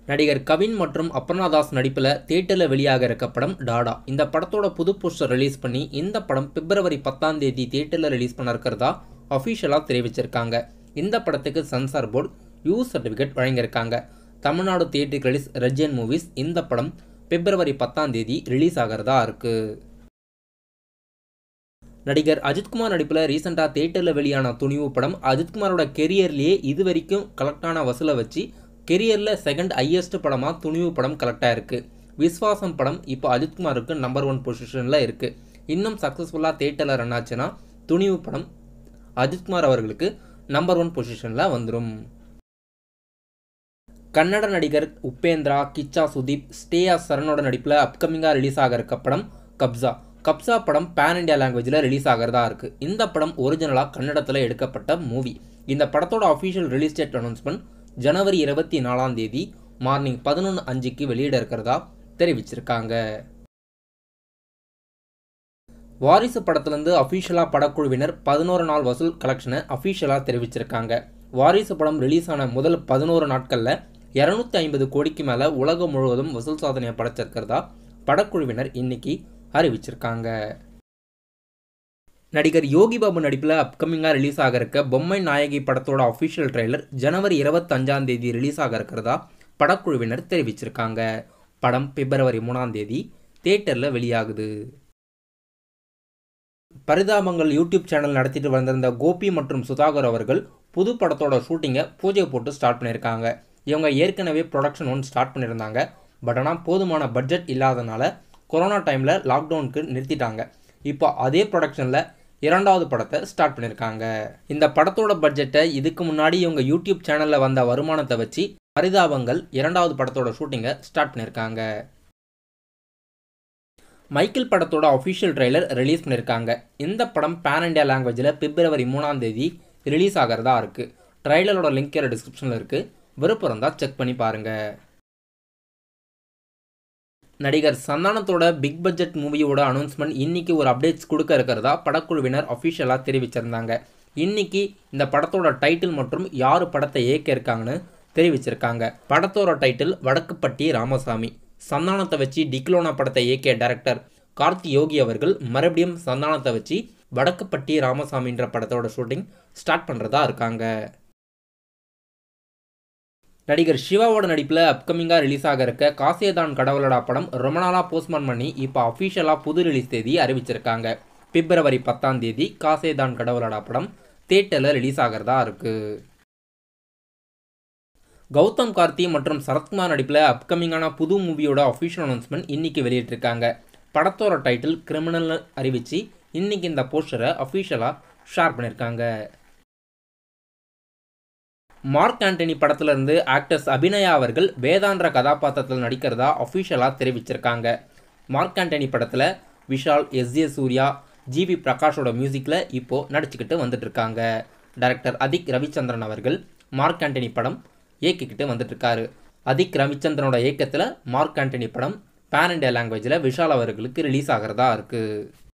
நடிகர் கவின் மற்றும் அபர்ணாதாஸ் நடிப்பில் தியேட்டரில் வெளியாக இருக்க படம் டாடா இந்த படத்தோட புது போஸ்டர் ரிலீஸ் பண்ணி இந்த படம் பிப்ரவரி பத்தாம் தேதி தியேட்டரில் ரிலீஸ் பண்ண இருக்கிறதா அஃபிஷியலாக தெரிவிச்சிருக்காங்க இந்த படத்துக்கு சென்சார் போர்டு யூ சர்டிஃபிகேட் வழங்கியிருக்காங்க தமிழ்நாடு தியேட்டர் ரிலீஸ் ரெஜன் மூவிஸ் இந்த படம் பிப்ரவரி பத்தாம் தேதி ரிலீஸ் ஆகிறதா இருக்குது நடிகர் அஜித்குமார் நடிப்பில் ரீசெண்டாக தியேட்டரில் வெளியான துணிவு படம் அஜித்குமாரோட கெரியர்லேயே இது வரைக்கும் கலெக்டான வசூலை வச்சு கெரியரில் செகண்ட் ஹையஸ்ட் படமாக துணிவு படம் கலெக்டாக இருக்குது விஸ்வாசம் படம் இப்போ அஜித்குமாருக்கு நம்பர் ஒன் பொசிஷனில் இருக்குது இன்னும் சக்ஸஸ்ஃபுல்லாக தியேட்டரில் ரன் ஆச்சுன்னா துணிவு படம் அஜித்குமார் அவர்களுக்கு நம்பர் ஒன் பொசிஷனில் வந்துடும் கன்னட நடிகர் உபேந்திரா கிச்சா சுதீப் ஸ்டேயா சரணோட நடிப்பில் அப்கமிங்காக ரிலீஸ் ஆக இருக்க படம் கப்ஸா கப்ஸா படம் பேன் இண்டியா லாங்குவேஜில் ரிலீஸ் ஆகிறதா இருக்குது இந்த படம் ஒரிஜினலாக கன்னடத்தில் எடுக்கப்பட்ட மூவி இந்த படத்தோட அஃபிஷியல் ரிலீஸ் டேட் அனௌன்ஸ்மெண்ட் ஜனவரி இருபத்தி நாலாம் தேதி மார்னிங் பதினொன்று அஞ்சுக்கு வெளியிட இருக்கிறதா தெரிவிச்சிருக்காங்க வாரிசு படத்துலேருந்து அஃபிஷியலாக படக்குழுவினர் பதினோரு நாள் வசூல் கலெக்ஷனை அஃபிஷியலாக தெரிவிச்சிருக்காங்க வாரிசு படம் ரிலீஸ் ஆன முதல் பதினோரு நாட்களில் இரநூத்தி ஐம்பது கோடிக்கு மேலே உலகம் முழுவதும் வசூல் சாதனையை படைச்சிருக்கிறதா படக்குழுவினர் இன்னைக்கு அறிவிச்சிருக்காங்க நடிகர் யோகி பாபு நடிப்பில் அப்கமிங்காக ரிலீஸ் ஆக இருக்க பொம்மை நாயகி படத்தோட அஃபிஷியல் ட்ரெய்லர் ஜனவரி இருபத்தஞ்சாம் தேதி ரிலீஸ் ஆக இருக்கிறதா படக்குழுவினர் தெரிவிச்சிருக்காங்க படம் பிப்ரவரி மூணாம் தேதி தியேட்டரில் வெளியாகுது பரிதாபங்கள் யூடியூப் சேனல் நடத்திட்டு வந்திருந்த கோபி மற்றும் சுதாகர் அவர்கள் புது படத்தோட ஷூட்டிங்கை பூஜை போட்டு ஸ்டார்ட் பண்ணியிருக்காங்க இவங்க ஏற்கனவே ப்ரொடக்ஷன் ஒன்று ஸ்டார்ட் பண்ணியிருந்தாங்க பட் ஆனால் போதுமான பட்ஜெட் இல்லாதனால கொரோனா டைமில் லாக்டவுனுக்கு நிறுத்திட்டாங்க இப்போ அதே ப்ரொடக்ஷனில் இரண்டாவது படத்தை ஸ்டார்ட் பண்ணியிருக்காங்க இந்த படத்தோட பட்ஜெட்டை இதுக்கு முன்னாடி இவங்க யூடியூப் சேனலில் வந்த வருமானத்தை வச்சு பரிதாபங்கள் இரண்டாவது படத்தோட ஷூட்டிங்கை ஸ்டார்ட் பண்ணியிருக்காங்க மைக்கேல் படத்தோட அஃபிஷியல் ட்ரெய்லர் ரிலீஸ் பண்ணியிருக்காங்க இந்த படம் பேன் இண்டியா லாங்குவேஜில் பிப்ரவரி மூணாம் தேதி ரிலீஸ் ஆகிறதா இருக்குது ட்ரைலரோட லிங்க் டிஸ்கிரிப்ஷனில் இருக்குது விருப்பம் இருந்தால் செக் பண்ணி பாருங்கள் நடிகர் சந்தானத்தோட பிக் பட்ஜெட் மூவியோட அனௌன்ஸ்மெண்ட் இன்னைக்கு ஒரு அப்டேட்ஸ் கொடுக்க இருக்கிறதா படக்குழுவினர் அஃபிஷியலாக தெரிவிச்சிருந்தாங்க இன்னைக்கு இந்த படத்தோட டைட்டில் மற்றும் யார் படத்தை இயக்க இருக்காங்கன்னு தெரிவிச்சிருக்காங்க படத்தோட டைட்டில் வடக்குப்பட்டி ராமசாமி சந்தானத்தை வச்சு டிக்லோனா படத்தை இயக்கிய டைரக்டர் கார்த்தி யோகி அவர்கள் மறுபடியும் சந்தானத்தை வச்சு வடக்குப்பட்டி ராமசாமின்ற படத்தோட ஷூட்டிங் ஸ்டார்ட் பண்ணுறதா இருக்காங்க நடிகர் சிவாவோட நடிப்பில் அப்கமிங்காக ரிலீஸ் ஆக இருக்க காசியதான் கடவுளடா படம் ரொம்ப நாளாக போஸ்ட்மான் பண்ணி இப்போ அஃபிஷியலாக புது ரிலீஸ் தேதி அறிவிச்சிருக்காங்க பிப்ரவரி பத்தாம் தேதி காசேதான் கடவுளடா படம் தேட்டரில் ரிலீஸ் ஆகிறதா இருக்குது கௌதம் கார்த்தி மற்றும் சரத்குமார் நடிப்பில் அப்கமிங்கான புது மூவியோட அஃபிஷியல் அனௌன்ஸ்மெண்ட் இன்னைக்கு வெளியிட்டிருக்காங்க படத்தோட டைட்டில் கிரிமினல் அறிவித்து இன்னைக்கு இந்த போஸ்டரை அஃபிஷியலாக ஷேர் பண்ணியிருக்காங்க மார்க் ஆண்டனி படத்திலிருந்து ஆக்டர்ஸ் அபிநயா அவர்கள் வேதாந்திர கதாபாத்திரத்தில் நடிக்கிறதா அஃபிஷியலாக தெரிவிச்சிருக்காங்க மார்க் ஆண்டனி படத்தில் Vishal S J Suryah GV பிரகாஷோட மியூசிக்கில் இப்போது நடிச்சுக்கிட்டு வந்துட்டுருக்காங்க டைரக்டர் அதிக் ரவிச்சந்திரன் அவர்கள் மார்க் ஆண்டனி படம் இயக்கிக்கிட்டு வந்துட்டுருக்காரு அதிக் ரவிச்சந்திரனோட இயக்கத்தில் மார்க் ஆண்டனி படம் பேன் இண்டியா லாங்குவேஜில் விஷால் அவர்களுக்கு ரிலீஸ் ஆகிறதா இருக்குது